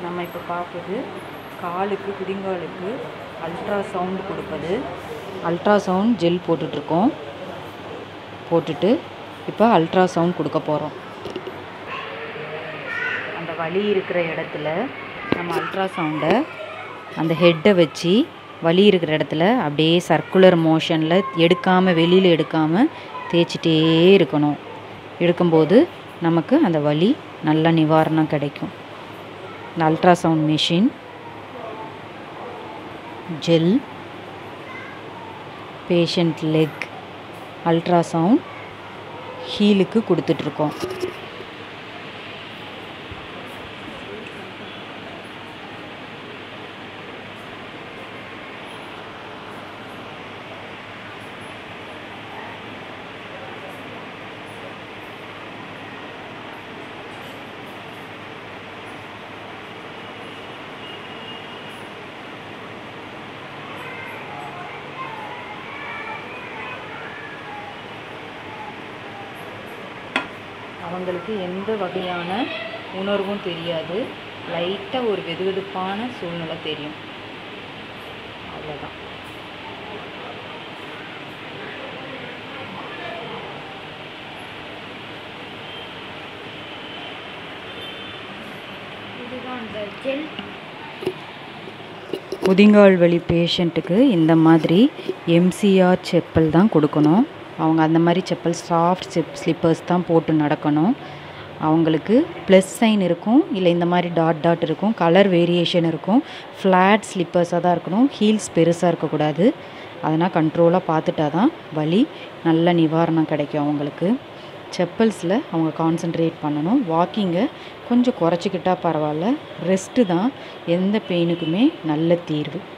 நம்ம இப்போ பார்க்குறது காலுக்கு குதிங்காலுக்கு அல்ட்ரா சவுண்ட் கொடுப்பது அல்ட்ரா சவுண்ட் ஜெல் போட்டுட்ருக்கோம் போட்டுட்டு இப்போ அல்ட்ரா சவுண்ட் கொடுக்க போகிறோம் அந்த வலி இருக்கிற இடத்துல நம்ம அல்ட்ரா சவுண்டை அந்த ஹெட்டை வச்சு வலி இருக்கிற இடத்துல அப்படியே சர்க்குலர் மோஷனில் எடுக்காமல் வெளியில் எடுக்காமல் தேய்ச்சிட்டே இருக்கணும் எடுக்கும்போது நமக்கு அந்த வலி நல்ல நிவாரணம் கிடைக்கும் இந்த ultrasound machine gel patient leg ultrasound ஹீலுக்கு கொடுத்துட்ருக்கோம் அவங்களுக்கு எந்த வகையான உணர்வும் தெரியாது லைட்டாக ஒரு வெதுவெதுப்பான சூழ்நிலை தெரியும் அவ்வளோதான் இதுதான் அந்த ஜெல் முதிங்கால் வலி பேஷண்ட்டுக்கு இந்த மாதிரி எம்சிஆர் செப்பல் தான் கொடுக்கணும் அவங்க அந்த மாதிரி செப்பல் சாஃப்ட் செப் ஸ்லிப்பர்ஸ் தான் போட்டு நடக்கணும் அவங்களுக்கு ப்ளஸ் சைன் இருக்கும் இல்லை இந்த மாதிரி டாட் டாட் இருக்கும் கலர் வேரியேஷன் இருக்கும் ஃப்ளாட் ஸ்லிப்பர்ஸாக தான் இருக்கணும் ஹீல்ஸ் பெருசாக இருக்கக்கூடாது அதனால் கண்ட்ரோலாக பார்த்துட்டா தான் வலி நல்ல நிவாரணம் கிடைக்கும் அவங்களுக்கு செப்பல்ஸில் அவங்க கான்சென்ட்ரேட் பண்ணணும் வாக்கிங்கை கொஞ்சம் குறைச்சிக்கிட்டா பரவாயில்ல ரெஸ்ட்டு தான் எந்த பெயினுக்குமே நல்ல தீர்வு